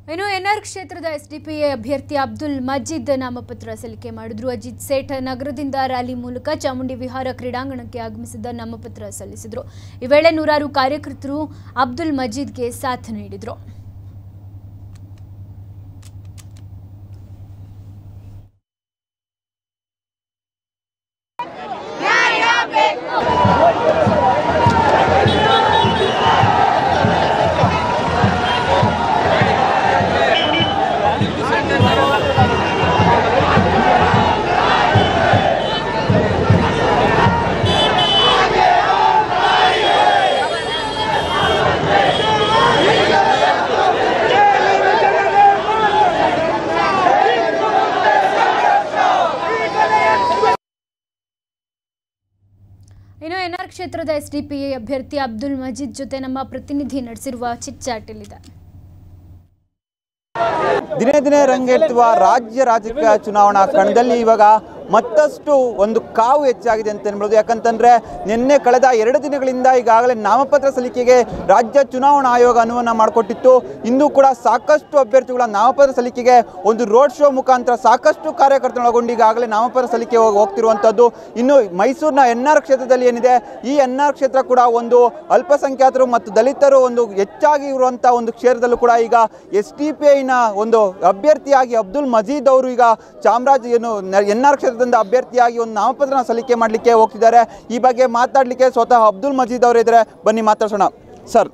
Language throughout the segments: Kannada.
ಇನ್ನು ಎನ್ಆರ್ ಕ್ಷೇತ್ರದ ಎಸ್ಡಿಪಿಐ ಅಭ್ಯರ್ಥಿ ಅಬ್ದುಲ್ ಮಜೀದ್ ನಾಮಪತ್ರ ಸಲ್ಲಿಕೆ ಮಾಡಿದ್ರು ಅಜಿತ್ ಸೇಠ್ ನಗರದಿಂದ ರ್ಯಾಲಿ ಮೂಲಕ ಚಾಮುಂಡಿ ವಿಹಾರ ಕ್ರೀಡಾಂಗಣಕ್ಕೆ ಆಗಮಿಸಿದ ನಾಮಪತ್ರ ಸಲ್ಲಿಸಿದ್ರು ಈ ವೇಳೆ ನೂರಾರು ಕಾರ್ಯಕರ್ತರು ಅಬ್ದುಲ್ ಮಜೀದ್ಗೆ ಸಾಥ್ ನೀಡಿದ್ರು ಇನ್ನು ಎನ್ಆರ್ ಕ್ಷೇತ್ರದ ಎಸ್ಡಿಪಿಐ ಅಭ್ಯರ್ಥಿ ಅಬ್ದುಲ್ ಮಜೀದ್ ಜೊತೆ ನಮ್ಮ ಪ್ರತಿನಿಧಿ ನಡೆಸಿರುವ ಚಿಟ್ಚಾಟ್ ಇಲ್ಲಿದೆ ದಿನೇ ದಿನೇ ರಂಗೇರುತ್ತಿರುವ ರಾಜ್ಯ ರಾಜಕೀಯ ಚುನಾವಣಾ ಕಣದಲ್ಲಿ ಇವಾಗ ಮತ್ತಷ್ಟು ಒಂದು ಕಾವು ಹೆಚ್ಚಾಗಿದೆ ಅಂತ ಅನ್ಬೋದು ಯಾಕಂತಂದ್ರೆ ನಿನ್ನೆ ಕಳೆದ ಎರಡು ದಿನಗಳಿಂದ ಈಗಾಗಲೇ ನಾಮಪತ್ರ ಸಲ್ಲಿಕೆಗೆ ರಾಜ್ಯ ಚುನಾವಣಾ ಆಯೋಗ ಅನುವನ್ನ ಮಾಡಿಕೊಟ್ಟಿತ್ತು ಇಂದು ಕೂಡ ಸಾಕಷ್ಟು ಅಭ್ಯರ್ಥಿಗಳ ನಾಮಪತ್ರ ಸಲ್ಲಿಕೆಗೆ ಒಂದು ರೋಡ್ ಶೋ ಮುಖಾಂತರ ಸಾಕಷ್ಟು ಕಾರ್ಯಕರ್ತರು ಒಳಗೊಂಡು ಈಗಾಗಲೇ ನಾಮಪತ್ರ ಸಲ್ಲಿಕೆ ಹೋಗ್- ಹೋಗ್ತಿರುವಂಥದ್ದು ಇನ್ನು ಮೈಸೂರಿನ ಎನ್ ಆರ್ ಕ್ಷೇತ್ರದಲ್ಲಿ ಏನಿದೆ ಈ ಎನ್ ಆರ್ ಕ್ಷೇತ್ರ ಕೂಡ ಒಂದು ಅಲ್ಪಸಂಖ್ಯಾತರು ಮತ್ತು ದಲಿತರು ಒಂದು ಹೆಚ್ಚಾಗಿ ಇರುವಂಥ ಒಂದು ಕ್ಷೇತ್ರದಲ್ಲೂ ಕೂಡ ಈಗ ಎಸ್ ಟಿ ಪಿ ಐನ ಒಂದು ಅಭ್ಯರ್ಥಿಯಾಗಿ ಅಬ್ದುಲ್ ಮಜೀದ್ ಅವರು ಈಗ ಚಾಮರಾಜ ಏನು ಎನ್ ಆರ್ ಕ್ಷೇತ್ರದಿಂದ ಅಭ್ಯರ್ಥಿಯಾಗಿ ಒಂದು ನಾಮಪತ್ರ ಸಲ್ಲಿಕೆ ಮಾಡಲಿಕ್ಕೆ ಹೋಗ್ತಿದ್ದಾರೆ ಈ ಬಗ್ಗೆ ಮಾತಾಡಲಿಕ್ಕೆ ಸ್ವತಃ ಅಬ್ದುಲ್ ಮಜೀದ್ ಅವರು ಇದ್ದಾರೆ ಬನ್ನಿ ಮಾತಾಡ್ಸೋಣ ಸರ್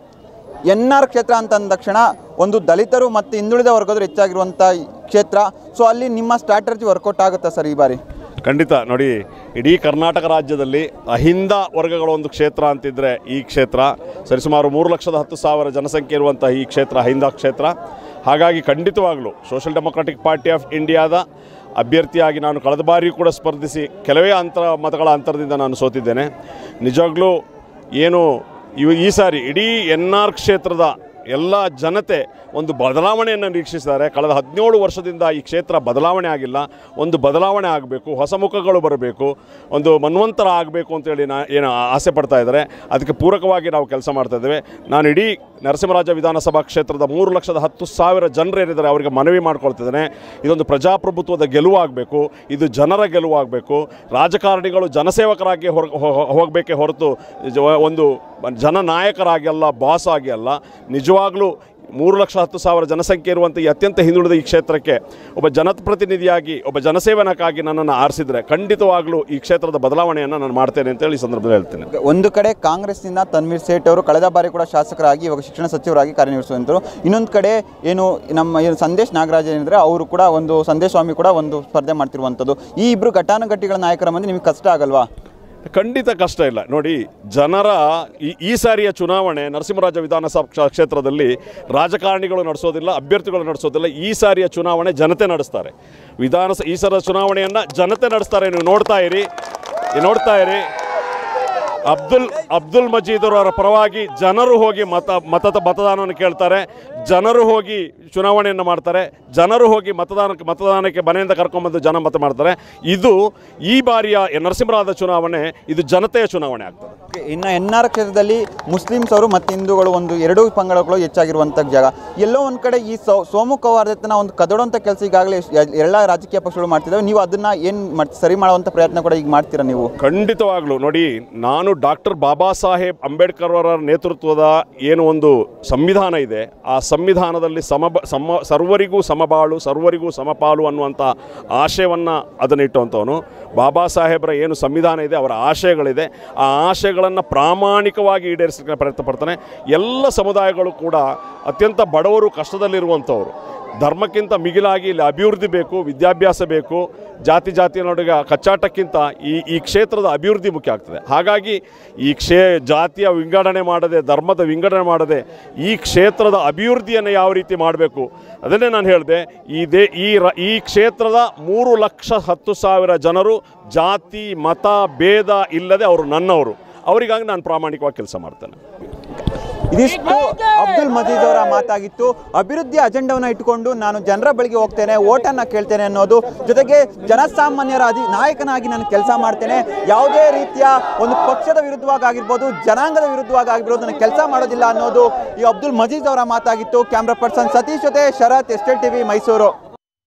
ಎನ್ ಆರ್ ಕ್ಷೇತ್ರ ಅಂತ ಅಂದ ತಕ್ಷಣ ಒಂದು ದಲಿತರು ಮತ್ತು ಹಿಂದುಳಿದ ವರ್ಗದರು ಹೆಚ್ಚಾಗಿರುವಂಥ ಕ್ಷೇತ್ರ ಸೊ ಅಲ್ಲಿ ನಿಮ್ಮ ಸ್ಟ್ರಾಟಜಿ ವರ್ಕೌಟ್ ಆಗುತ್ತಾ ಸರ್ ಈ ಬಾರಿ ಖಂಡಿತ ನೋಡಿ ಇಡೀ ಕರ್ನಾಟಕ ರಾಜ್ಯದಲ್ಲಿ ಅಹಿಂದ ವರ್ಗಗಳ ಒಂದು ಕ್ಷೇತ್ರ ಅಂತಿದ್ರೆ ಈ ಕ್ಷೇತ್ರ ಸರಿಸುಮಾರು ಮೂರು ಲಕ್ಷದ ಹತ್ತು ಸಾವಿರ ಜನಸಂಖ್ಯೆ ಇರುವಂಥ ಈ ಕ್ಷೇತ್ರ ಅಹಿಂದ ಕ್ಷೇತ್ರ ಹಾಗಾಗಿ ಖಂಡಿತವಾಗಲೂ ಸೋಷಿಯಲ್ ಡೆಮೊಕ್ರಾಟಿಕ್ ಪಾರ್ಟಿ ಆಫ್ ಇಂಡಿಯಾದ ಅಭ್ಯರ್ಥಿಯಾಗಿ ನಾನು ಕಳೆದ ಬಾರಿಯೂ ಕೂಡ ಸ್ಪರ್ಧಿಸಿ ಕೆಲವೇ ಅಂತರ ಮತಗಳ ಅಂತರದಿಂದ ನಾನು ಸೋತಿದ್ದೇನೆ ನಿಜವಾಗ್ಲೂ ಏನು ಇವು ಈ ಸಾರಿ ಇಡೀ ಎನ್ ಆರ್ ಕ್ಷೇತ್ರದ ಎಲ್ಲ ಜನತೆ ಒಂದು ಬದಲಾವಣೆಯನ್ನು ನಿರೀಕ್ಷಿಸಿದ್ದಾರೆ ಕಳೆದ ಹದಿನೇಳು ವರ್ಷದಿಂದ ಈ ಕ್ಷೇತ್ರ ಬದಲಾವಣೆ ಆಗಿಲ್ಲ ಒಂದು ಬದಲಾವಣೆ ಆಗಬೇಕು ಹೊಸ ಮುಖಗಳು ಬರಬೇಕು ಒಂದು ಮನ್ವಂತರ ಆಗಬೇಕು ಅಂತೇಳಿ ನಾ ಏನು ಆಸೆ ಪಡ್ತಾ ಇದ್ದಾರೆ ಅದಕ್ಕೆ ಪೂರಕವಾಗಿ ನಾವು ಕೆಲಸ ಮಾಡ್ತಾ ಇದ್ದೇವೆ ನಾನು ಇಡೀ ನರಸಿಂಹರಾಜ ವಿಧಾನಸಭಾ ಕ್ಷೇತ್ರದ ಮೂರು ಲಕ್ಷದ ಹತ್ತು ಸಾವಿರ ಜನರು ಏನಿದ್ದಾರೆ ಅವರಿಗೆ ಮನವಿ ಮಾಡ್ಕೊಳ್ತಿದ್ದೇನೆ ಇದೊಂದು ಪ್ರಜಾಪ್ರಭುತ್ವದ ಗೆಲುವಾಗಬೇಕು ಇದು ಜನರ ಗೆಲುವಾಗಬೇಕು ರಾಜಕಾರಣಿಗಳು ಜನಸೇವಕರಾಗಿ ಹೊರ ಹೊ- ಹೋಗಬೇಕೇ ಹೊರತು ಜ- ಒಂದು ಜನನಾಯಕರಾಗಿ ಅಲ್ಲ ಬಾಸ್ ಆಗಿ ಅಲ್ಲ ನಿಜವಾಗ್ಲೂ ಮೂರು ಲಕ್ಷ ಹತ್ತು ಸಾವಿರ ಜನಸಂಖ್ಯೆ ಇರುವಂಥ ಈ ಅತ್ಯಂತ ಹಿಂದುಳಿದ ಈ ಕ್ಷೇತ್ರಕ್ಕೆ ಒಬ್ಬ ಜನಪ್ರತಿನಿಧಿಯಾಗಿ ಒಬ್ಬ ಜನಸೇವನಕ್ಕಾಗಿ ನನ್ನನ್ನು ಆರಿಸಿದರೆ ಖಂಡಿತವಾಗ್ಲೂ ಈ ಕ್ಷೇತ್ರದ ಬದಲಾವಣೆಯನ್ನು ನಾನು ಮಾಡ್ತೇನೆ ಅಂತೇಳಿ ಈ ಸಂದರ್ಭದಲ್ಲಿ ಹೇಳ್ತೇನೆ ಒಂದು ಕಡೆ ಕಾಂಗ್ರೆಸ್ನಿಂದ ತನ್ವೀರ್ ಸೇಠ್ ಅವರು ಕಳೆದ ಬಾರಿ ಕೂಡ ಶಾಸಕರಾಗಿ ಇವಾಗ ಶಿಕ್ಷಣ ಸಚಿವರಾಗಿ ಕಾರ್ಯನಿರ್ವಹಿಸುವಂತರು ಇನ್ನೊಂದು ಕಡೆ ಏನು ನಮ್ಮ ಏನು ಸಂದೇಶ್ ನಾಗರಾಜ್ ಏನಿದ್ರೆ ಅವರು ಕೂಡ ಒಂದು ಸಂದೇಶ್ ಸ್ವಾಮಿ ಕೂಡ ಒಂದು ಸ್ಪರ್ಧೆ ಮಾಡ್ತಿರುವಂಥದ್ದು ಈ ಇಬ್ಬರು ಘಟಾನುಘಟಿಗಳ ನಾಯಕರ ಮಂದಿ ನಿಮಗೆ ಕಷ್ಟ ಆಗಲ್ವಾ ಖಂಡಿತ ಕಷ್ಟ ಇಲ್ಲ ನೋಡಿ ಜನರ ಈ ಈ ಸಾರಿಯ ಚುನಾವಣೆ ನರಸಿಂಹರಾಜ ವಿಧಾನಸಭಾ ಕ್ಷ- ಕ್ಷೇತ್ರದಲ್ಲಿ ರಾಜಕಾರಣಿಗಳು ನಡೆಸೋದಿಲ್ಲ ಅಭ್ಯರ್ಥಿಗಳು ನಡೆಸೋದಿಲ್ಲ ಈ ಸಾರಿಯ ಚುನಾವಣೆ ಜನತೆ ನಡೆಸ್ತಾರೆ ವಿಧಾನಸ ಈ ಸಲ ಚುನಾವಣೆಯನ್ನು ಜನತೆ ನಡೆಸ್ತಾರೆ ನೀವು ನೋಡ್ತಾ ಇರಿ ನೀವು ನೋಡ್ತಾ ಇರಿ ಅಬ್ದುಲ್ ಅಬ್ದುಲ್ ಮಜೀದ್ ಅವರ ಪರವಾಗಿ ಜನರು ಹೋಗಿ ಮತ ಮತದ ಮತದಾನವನ್ನು ಕೇಳ್ತಾರೆ ಜನರು ಹೋಗಿ ಚುನಾವಣೆಯನ್ನು ಮಾಡ್ತಾರೆ ಜನರು ಹೋಗಿ ಮತದಾನಕ್ಕೆ ಮತದಾನಕ್ಕೆ ಮನೆಯಿಂದ ಕರ್ಕೊಂಬಂದು ಜನ ಮತ ಮಾಡ್ತಾರೆ ಇದು ಈ ಬಾರಿಯ ನರಸಿಂಹರಾಜ ಚುನಾವಣೆ ಇದು ಜನತೆಯ ಚುನಾವಣೆ ಆಗ್ತದೆ ಇನ್ನು ಎನ್ ಆರ್ ಕ್ಷೇತ್ರದಲ್ಲಿ ಮುಸ್ಲಿಮ್ಸ್ ಅವರು ಮತ್ತು ಹಿಂದೂಗಳು ಒಂದು ಎರಡೂ ಪಂಗಡಗಳು ಹೆಚ್ಚಾಗಿರುವಂಥ ಜಾಗ ಎಲ್ಲೋ ಒಂದು ಕಡೆ ಈ ಸೋ ಸೋಮುಖವಾದತನ ಒಂದು ಕದಡುವಂಥ ಕೆಲಸ ಈಗಾಗಲೇ ಎ- ಎಲ್ಲ ರಾಜಕೀಯ ಪಕ್ಷಗಳು ಮಾಡ್ತಿದ್ದಾವೆ ನೀವು ಅದನ್ನು ಏನು ಮಾಡಿ ಸರಿ ಮಾಡುವಂಥ ಪ್ರಯತ್ನ ಕೂಡ ಈಗ ಮಾಡ್ತೀರಾ ನೀವು ಖಂಡಿತವಾಗ್ಲೂ ನೋಡಿ ನಾನು ಡಾಕ್ಟರ್ ಬಾಬಾ ಸಾಹೇಬ್ ಅಂಬೇಡ್ಕರ್ ಅವರ ನೇತೃತ್ವದ ಏನು ಒಂದು ಸಂವಿಧಾನ ಇದೆ ಆ ಸಂವಿಧಾನದಲ್ಲಿ ಸಮ ಸಮ ಸರ್ವರಿಗೂ ಸಮಬಾಳು ಸರ್ವರಿಗೂ ಸಮಪಾಲು ಅನ್ನುವಂಥ ಆಶಯವನ್ನು ಅದನ್ನಿಟ್ಟುವಂಥವನು ಬಾಬಾ ಸಾಹೇಬರ ಏನು ಸಂವಿಧಾನ ಇದೆ ಅವರ ಆಶಯಗಳಿದೆ ಆ ಆಶಯಗಳನ್ನು ಪ್ರಾಮಾಣಿಕವಾಗಿ ಈಡೇರಿಸಲಿಕ್ಕೆ ಪ್ರಯತ್ನ ಪಡ್ತಾನೆ ಎಲ್ಲ ಸಮುದಾಯಗಳು ಕೂಡ ಅತ್ಯಂತ ಬಡವರು ಕಷ್ಟದಲ್ಲಿರುವಂಥವ್ರು ಧರ್ಮಕ್ಕಿಂತ ಮಿಗಿಲಾಗಿ ಇಲ್ಲಿ ಅಭಿವೃದ್ಧಿ ಬೇಕು ವಿದ್ಯಾಭ್ಯಾಸ ಬೇಕು ಜಾತಿ ಜಾತಿಯ ನಡುವೆ ಕಚ್ಚಾಟಕ್ಕಿಂತ ಈ ಈ ಕ್ಷೇತ್ರದ ಅಭಿವೃದ್ಧಿ ಮುಖ್ಯ ಆಗ್ತದೆ ಹಾಗಾಗಿ ಈ ಕ್ಷೇ ಜಾತಿಯ ವಿಂಗಡಣೆ ಮಾಡದೆ ಧರ್ಮದ ವಿಂಗಡಣೆ ಮಾಡದೆ ಈ ಕ್ಷೇತ್ರದ ಅಭಿವೃದ್ಧಿಯನ್ನು ಯಾವ ರೀತಿ ಮಾಡಬೇಕು ಅದನ್ನೇ ನಾನು ಹೇಳಿದೆ ಈ ದೇ ಈ ರ ಈ ಕ್ಷೇತ್ರದ ಮೂರು ಲಕ್ಷ ಹತ್ತು ಸಾವಿರ ಜನರು ಜಾತಿ ಮತ ಭೇದ ಇಲ್ಲದೆ ಅವರು ನನ್ನವರು ಅವರಿಗಾಗಿ ನಾನು ಪ್ರಾಮಾಣಿಕವಾಗಿ ಕೆಲಸ ಮಾಡ್ತೇನೆ ಇದಿಷ್ಟು ಅಬ್ದುಲ್ ಮಜೀದ್ ಅವರ ಮಾತಾಗಿತ್ತು ಅಭಿವೃದ್ಧಿ ಅಜೆಂಡವನ್ನು ಇಟ್ಟುಕೊಂಡು ನಾನು ಜನರ ಬಳಿಗೆ ಹೋಗ್ತೇನೆ ಓಟನ್ನು ಕೇಳ್ತೇನೆ ಅನ್ನೋದು ಜೊತೆಗೆ ಜನಸಾಮಾನ್ಯರ ಅಧಿ ನಾಯಕನಾಗಿ ನಾನು ಕೆಲಸ ಮಾಡ್ತೇನೆ ಯಾವುದೇ ರೀತಿಯ ಒಂದು ಪಕ್ಷದ ವಿರುದ್ಧವಾಗಿ ಆಗಿರ್ಬೋದು ಜನಾಂಗದ ವಿರುದ್ಧವಾಗಿ ಆಗಿರ್ಬೋದು ನಾನು ಕೆಲಸ ಮಾಡೋದಿಲ್ಲ ಅನ್ನೋದು ಈ ಅಬ್ದುಲ್ ಮಜೀದ್ ಅವರ ಮಾತಾಗಿತ್ತು ಕ್ಯಾಮ್ರಾ ಪರ್ಸನ್ ಸತೀಶ್ ಜೊತೆ ಶರತ್ ಎಸ್ಟೆಲ್ ಟಿವಿ ಮೈಸೂರು